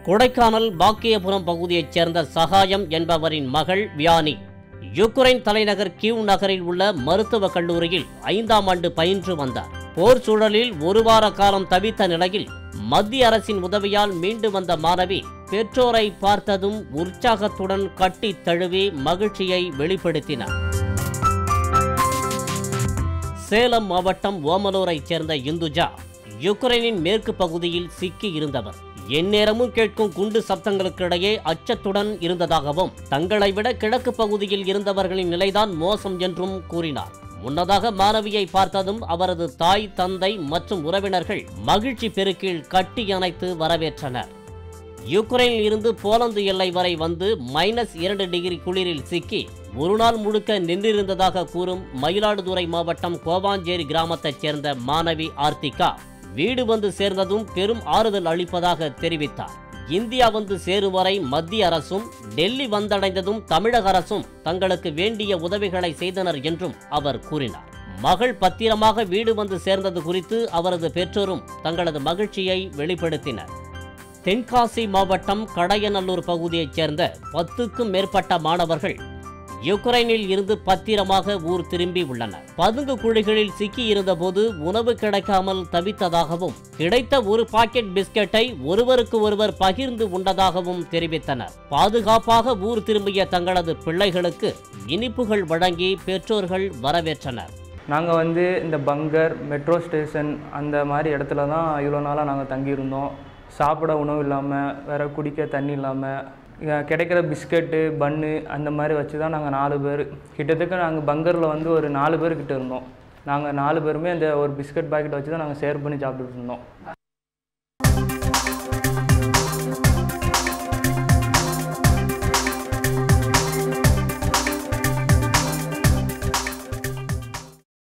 கொடைக்கானல் பாக்கியபுரம் பகுதியைச் சேர்ந்த சகாயம் என்பவரின் மகள் வியானி யுக்ரைன் தலைநகர் கியூ நகரில் உள்ள மருத்துவக் கல்லூரியில் ஐந்தாம் ஆண்டு பயின்று வந்தார் போர் சூழலில் ஒரு வார காலம் தவித்த நிலையில் மத்திய அரசின் உதவியால் மீண்டு வந்த மாணவி பெற்றோரை பார்த்ததும் உற்சாகத்துடன் கட்டி தழுவி மகிழ்ச்சியை வெளிப்படுத்தினார் சேலம் மாவட்டம் ஓமலூரைச் சேர்ந்த இந்துஜா யுக்ரைனின் மேற்கு பகுதியில் சிக்கி இருந்தவர் எந்நேரமும் கேட்கும் குண்டு சப்தங்களுக்கிடையே அச்சத்துடன் இருந்ததாகவும் தங்களை விட கிழக்கு பகுதியில் இருந்தவர்களின் நிலைதான் மோசம் என்றும் கூறினார் முன்னதாக மாணவியை பார்த்ததும் அவரது தாய் தந்தை மற்றும் உறவினர்கள் மகிழ்ச்சி பெருக்கில் கட்டி அணைத்து வரவேற்றனர் யுக்ரைனில் இருந்து போலந்து எல்லை வரை வந்து மைனஸ் இரண்டு டிகிரி குளிரில் சிக்கி ஒரு நாள் முழுக்க நின்றிருந்ததாக கூறும் மயிலாடுதுறை மாவட்டம் கோவாஞ்சேரி கிராமத்தைச் சேர்ந்த மாணவி ஆர்த்திகா வீடு வந்து சேர்ந்ததும் பெரும் ஆறுதல் அளிப்பதாக தெரிவித்தார் இந்தியா வந்து சேரும் வரை மத்திய அரசும் டெல்லி வந்தடைந்ததும் தமிழக அரசும் தங்களுக்கு வேண்டிய உதவிகளை செய்தனர் என்றும் அவர் கூறினார் மகள் பத்திரமாக வீடு வந்து சேர்ந்தது குறித்து அவரது பெற்றோரும் தங்களது மகிழ்ச்சியை வெளிப்படுத்தினர் தென்காசி மாவட்டம் கடையநல்லூர் பகுதியைச் சேர்ந்த பத்துக்கும் மேற்பட்ட மாணவர்கள் யுக்ரைனில் இருந்து பத்திரமாக ஊர் திரும்பி உள்ளனர் பதுங்கு குழிகளில் சிக்கி இருந்தபோது உணவு கிடைக்காமல் தவித்ததாகவும் கிடைத்த ஒரு பாக்கெட் பிஸ்கட்டை ஒருவருக்கு ஒருவர் பகிர்ந்து உண்டதாகவும் தெரிவித்தனர் பாதுகாப்பாக ஊர் திரும்பிய தங்களது பிள்ளைகளுக்கு இனிப்புகள் வழங்கி பெற்றோர்கள் வரவேற்றனர் நாங்கள் வந்து இந்த பங்கர் மெட்ரோ ஸ்டேஷன் அந்த மாதிரி இடத்துல தான் இவ்வளோ நாளாக நாங்கள் தங்கியிருந்தோம் சாப்பிட உணவு இல்லாமல் வேறு குடிக்க தண்ணி இல்லாமல் கிடைக்கிற பிஸ்கட்டு பன்னு அந்த மாதிரி வச்சு தான் நாங்கள் நாலு பேர் கிட்டத்தட்ட நாங்கள் பங்கரில் வந்து ஒரு நாலு பேர் கிட்ட இருந்தோம் நாங்கள் நாலு பேருமே அந்த ஒரு பிஸ்கட் பாக்கெட் வச்சு தான் நாங்கள் ஷேர் பண்ணி சாப்பிட்டுட்டு இருந்தோம்